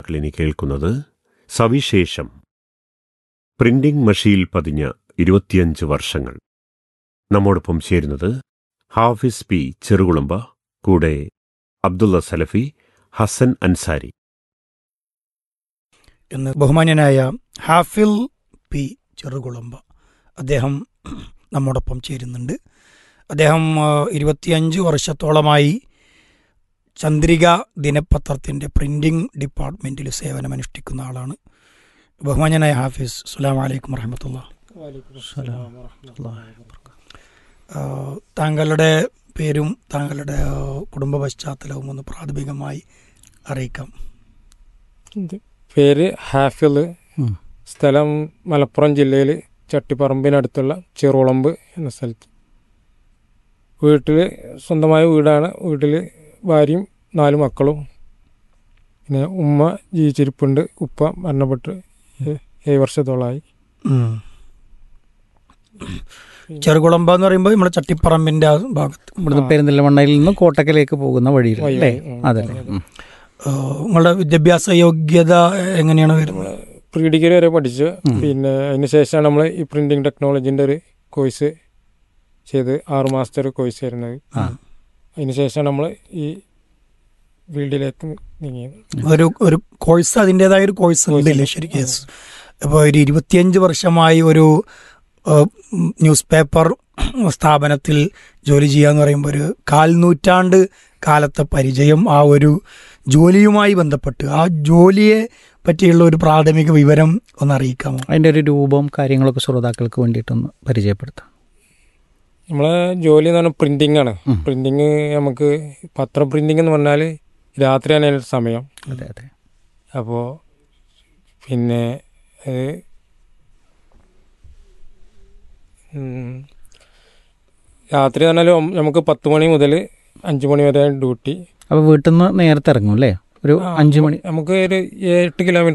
ശ്രോതാക്കൾ ഇനി കേൾക്കുന്നത് സവിശേഷം പ്രിന്റിംഗ് മഷിയിൽ പതിഞ്ഞ ഇരുപത്തിയഞ്ച് വർഷങ്ങൾ നമ്മോടൊപ്പം ചേരുന്നത് ഹാഫിസ് പി ചെറുകുളമ്പ കൂടെ അബ്ദുള്ള സലഫി ഹസൻ അൻസാരി എന്ന് ബഹുമാന്യനായ ഹാഫിൽ പി ചെറുകുളമ്പ അദ്ദേഹം നമ്മോടൊപ്പം ചേരുന്നുണ്ട് അദ്ദേഹം ആ, ഇരുപത്തിയഞ്ച് വർഷത്തോളമായി ചന്ദ്രിക ദിനപത്രത്തിൻ്റെ പ്രിൻറ്റിംഗ് ഡിപ്പാർട്ട്മെൻറ്റിൽ സേവനമനുഷ്ഠിക്കുന്ന ആളാണ് ബഹുമാന്യനായ ഹാഫിസ് അസ്സലാമു അലൈക്കും വറഹമത്തുള്ള താങ്കളുടെ പേരും താങ്കളുടെ ആ, കുടുംബ പശ്ചാത്തലവും ഒന്ന് പ്രാഥമികമായി അറിയിക്കാം പേര് ഹാഫിൽ ഉം. സ്ഥലം മലപ്പുറം ജില്ലയിൽ ചട്ടിപ്പറമ്പിനടുത്തുള്ള ചെറുളമ്പ് എന്ന സ്ഥലത്ത് വീട്ടിൽ സ്വന്തമായ വീടാണ് വീട്ടിൽ ഭാര്യയും നാല് മക്കളും പിന്നെ ഉമ്മ ജീവിച്ചിരിപ്പുണ്ട് ഉപ്പ മരണപ്പെട്ട് ഏ- ഏഴ് വർഷത്തോളമായി ഉം. ചെറുകുളമ്പ എന്ന് പറയുമ്പോൾ നമ്മുടെ ചട്ടിപ്പറമ്പിന്റെ ആ ഭാഗത്ത് ഇവിടുന്ന് പെരിന്തൽമണ്ണയിൽ നിന്ന് കോട്ടക്കലേക്ക് പോകുന്ന വഴിയിൽ വഴി, അല്ലേ ഉം, അതല്ലേ അതെ. ഉം. ആ, നിങ്ങളുടെ വിദ്യാഭ്യാസ യോഗ്യത എങ്ങനെയാണ് വരുന്നത് പ്രീ ഡിഗ്രി വരെ പഠിച്ചു ഉം. പിന്നെ അതിന് ശേഷമാണ് നമ്മൾ ഈ പ്രിന്റിംഗ് ടെക്നോളജീൻ്റെ ഒരു കോഴ്സ് ചെയ്ത് ആറ് മാസത്തെ ഒരു കോഴ്സ് ആയിരുന്നത് ആ. അതിന് ശേഷമാണ് നമ്മൾ ഈ ഫീൽഡിലേക്ക് നീങ്ങിയത് ഒരു ഒരു കോഴ്സ് അതിൻ്റെതായ ഒരു കോഴ്സ് ഉണ്ടല്ലേ ശരിക്കും yes. അപ്പോൾ ഒരു ഇരുപത്തിയഞ്ച് വർഷമായി ഒരു ആ, ഉം, ന്യൂസ് പേപ്പർ സ്ഥാപനത്തിൽ ജോലി ചെയ്യാന്ന് പറയുമ്പോൾ ഒരു കാൽ നൂറ്റാണ്ട് കാലത്തെ പരിചയം ആ ഒരു ജോലിയുമായി ബന്ധപ്പെട്ട് ആ ജോലിയെ പറ്റിയുള്ള ഒരു പ്രാഥമിക വിവരം ഒന്ന് അറിയിക്കാമോ അതിന്റെ ഒരു രൂപവും കാര്യങ്ങളൊക്കെ ശ്രോതാക്കൾക്ക് വേണ്ടിയിട്ടൊന്ന് പരിചയപ്പെടുത്താം നമ്മളെ ജോലി എന്ന് പറഞ്ഞാൽ പ്രിന്റിംഗ് ആണ് ഉം. പ്രിന്റിങ് നമുക്ക് പത്ര പ്രിന്റിംഗ് എന്ന് പറഞ്ഞാൽ രാത്രിയാണ് അതിൻ്റെ സമയം അതെ അതെ അപ്പോൾ പിന്നെ അത് ഉം, രാത്രി എന്ന് പറഞ്ഞാൽ നമുക്ക് പത്ത് മണി മുതൽ അഞ്ച് മണി വരെ ഡ്യൂട്ടി അപ്പൊ വീട്ടിൽ നിന്ന് നേരത്തെ ഇറങ്ങും അല്ലേ ഒരു ആ, അഞ്ചു മണി നമുക്ക് ഒരു എട്ട് കിലോമീറ്റർ